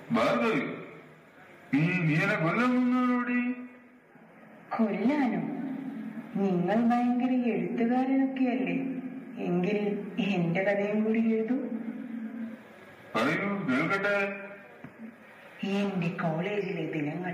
ഭാർഗവി നീ നീ എന്നെ കൊല്ലാൻ വന്നോടി കൊല്ലാനോ നിങ്ങൾ ഭയങ്കര എഴുത്തുകാരനൊക്കെയല്ലേ എങ്കിൽ എന്റെ കഥയും കൂടി എഴുതൂ പറയൂ കേൾക്കട്ടെ എന്റെ കോളേജിലെ ദിനങ്ങൾ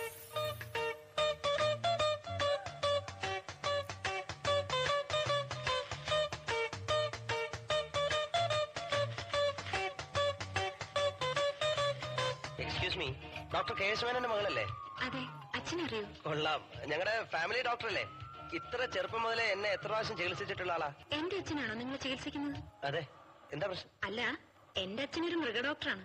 എക്സ്ക്യൂസ് മീ ഡോക്ടർ കേശവനന്റെ മകളല്ലേ അതെ അച്ഛനറിയോ കൊള്ളാം ഞങ്ങളുടെ ഫാമിലി ഡോക്ടർ അല്ലേ ഇത്ര ചെറുപ്പം മുതലേ എന്നെ എത്ര പ്രാവശ്യം ചികിത്സിച്ചിട്ടുള്ള ആളാ എന്റെ അച്ഛനാണോ നിങ്ങൾ ചികിത്സിക്കുന്നത് അതെ എന്താ പ്രശ്നം അല്ല എന്റെ അച്ഛനൊരു മൃഗഡോക്ടറാണ്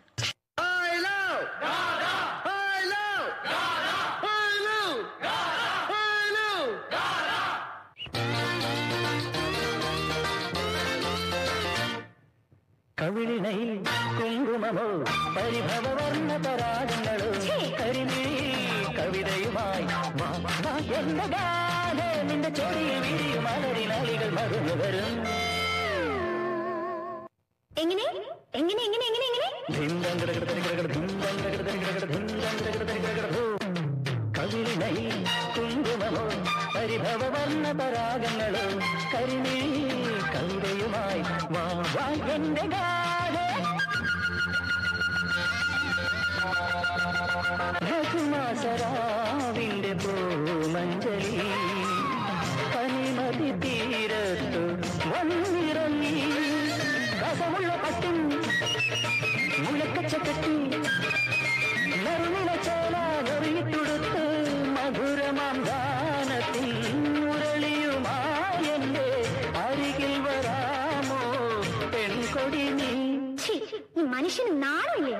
കവിളിണയിൽ കുങ്കുമമോ പരിഭവവർണ്ണ പരാഗങ്ങളോ കരിമീ കവിതയുമായി വാ, വാ, എന്റെ ഗാഥ നിന്റെ ചൊടിയിൽ വിരിയും അലരിനാളികൾ മറന്നു വരും എങ്ങനെ എങ്ങനെ എങ്ങനെ എങ്ങനെ എങ്ങനെ ധിന്തം കിടകിട തരികിടകിട ധിന്തം കിടകിട തരികിടകിട ധിന്തം കിടകിട തരികിടകിട ഭൂ. കവിളിണയിൽ കുങ്കുമമോ പരിഭവവർണ്ണ പരാഗങ്ങളോ കരിമീ കവിതയുമായി വാ വാ എന്റെ ഗാഥ രഘുമാസരാവിന്റെ പൂമഞ്ജലി പനിമതി തീരത്തു വന്നിറങ്ങി രസമുള്ള പട്ടും മുളക്കച്ചക്കട്ടി നറുനില ചോല നൊറിയിട്ടുടുത്ത് മധുരമാം ഗാനത്തിൽ മുരളിയുമായി എന്റെ അരികിൽ വരാമോ പെൺകൊടി നീ ഛീ, ഈ മനുഷ്യന് നാണമില്ലേ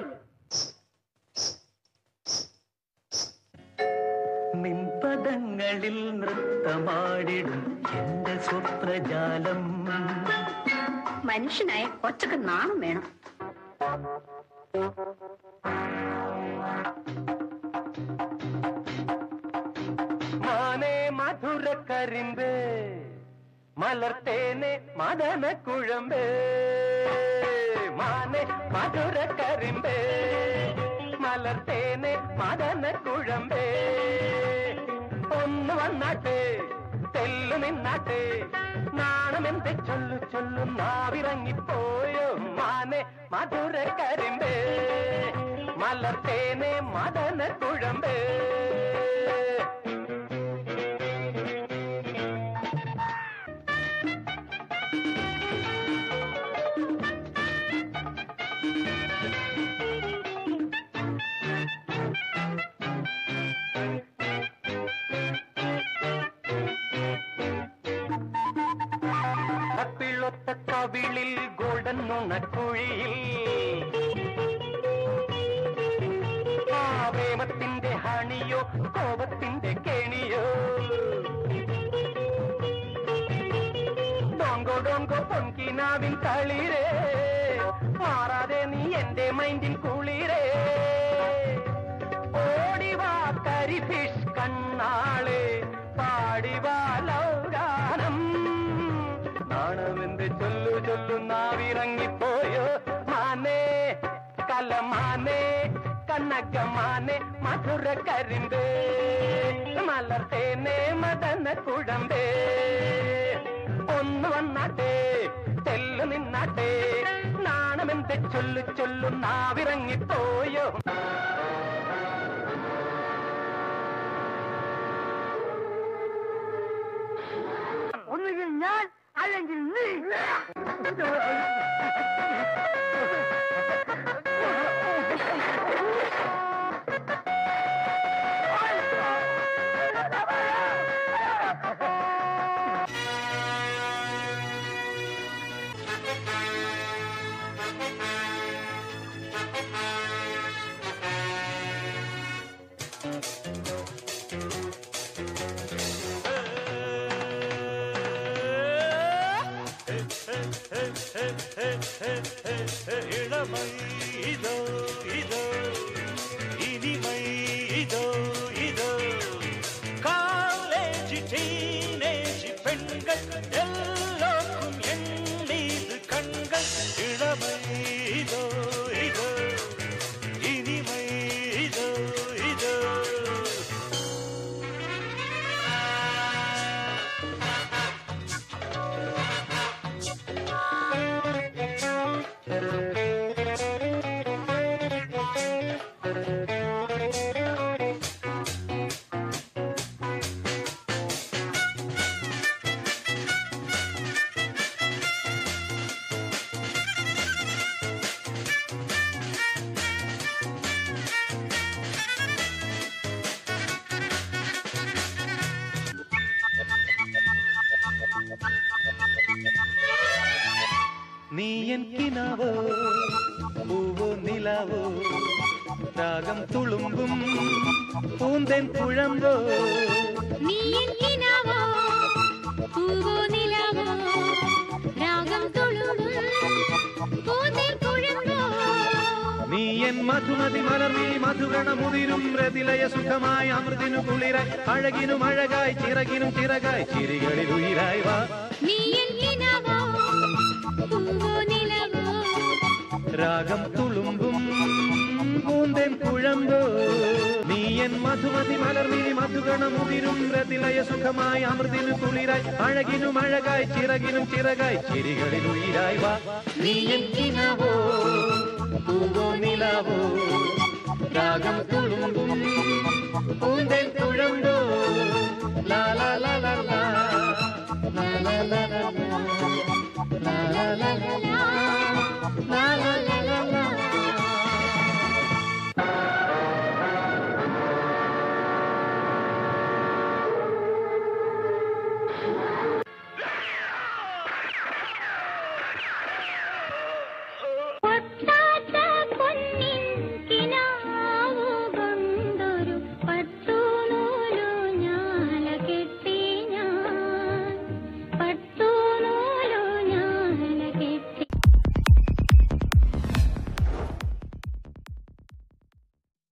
നിൻപദങ്ങളിൽ നൃത്തമാടിടും എന്റെ സ്വപ്നജാലം മനുഷ്യനായ ഒറ്റക്ക് നാണം വേണം മാനേ മധുര കരിമ്പേ മലർത്തേനെ മദന കുഴമ്പേ മാനേ മധുര കരിമ്പേ മലർത്തേനെ മദന കുഴമ്പേ ഒന്ന് വന്നാട്ടെ തെല്ലു നിന്നാട്ടെ നാണമെന്ത് ചൊല്ലു ചൊല്ലു നാവിറങ്ങിപ്പോയോ മാനെ മധുര കരിമ്പേ മലർത്തേനെ മദന കുഴമ്പേ കപ്പിളൊത്ത കവിളിൽ ഗോൾഡൻ നുണക്കുഴിയിൽ ആവേമത്തിന്റെ ഹണിയോ കോപത്തിന്റെ കെണിയോ ഡോങ്കോ ഡോങ്കോ പൊൻകിനാവിൻ തളിരേ മാറാതെ നീ എന്റെ മൈൻഡിൻ കുളിരേ ഓടിവാ കരിഫിഷ് കണ്ണാളെ പാടിവാ ലൗഗാനം നാണമെന്ത് ചൊല്ലു ചൊല്ലു നാവിറങ്ങിപ്പോയോ മാനേ കലമാനേ കണ്ണകമാനെ മധുര കരിമ്പേ മലർത്തേനെ മദന കുഴമ്പേ ഒന്ന് വന്നാട്ടെ തെല്ലു നിന്നാട്ടെ നാണമെന്ത് ചൊല്ലു ചൊല്ലു നാവിറങ്ങിപ്പോയോ ഒന്നുകിൽ ഞാൻ അല്ലെങ്കിൽ നീ இளமை இதோ இதோ இனிமை இதோ இதோ காலேஜ் டீனேஜ் பெண்கள் எல்லோருக்கும் என் மீது கண்கள் இளமை இதோ இதோ இனிமை നീ എൻ കിനാവോ പൂവോ നിലാവോ രാഗം തുളുമ്പും പൂന്തൻ കുഴമ്പോ നീ എന്തിനാവോ പൂവോ നിലാവോ രാഗം തുളുമ്പും പൂന്തേൻ കുഴമ്പോ നീ എൻ മധുമതി മലർന്നീ മധുഗണമുതിരും രതിലയ സുഖമായി അമൃതിനു കുളിരായി അഴകിനും അഴകായി ചിറകിനും ചിറകായി ചിരികളിൽ ഉയിരായി വാ നീ എന്തിനാവോ പൂവോ നിലാവോ രാഗം തുളുമ്പും പൂന്തൻ കുഴമ്പോ നീ എൻ മധുമതി മലർന്നീ മധുഗണമുതിരും രതിലയ സുഖമായി അമൃതിനു കുളിരായി അഴകിനും അഴകായി ചിറകിനും ചിറകായി ചിരികളിൽ ഉയിരായി വാ നീ എൻ കിനാവോ പൂവോ നിലാവോ രാഗം തുളുമ്പും പൂന്തൻ കുഴമ്പോ ലാ ലാ ലാ ലാ ലാ ലാ ലാ ലാ ലാ ലാ ലാ ലാ ലാ ലാ ലാ ലാ ലാ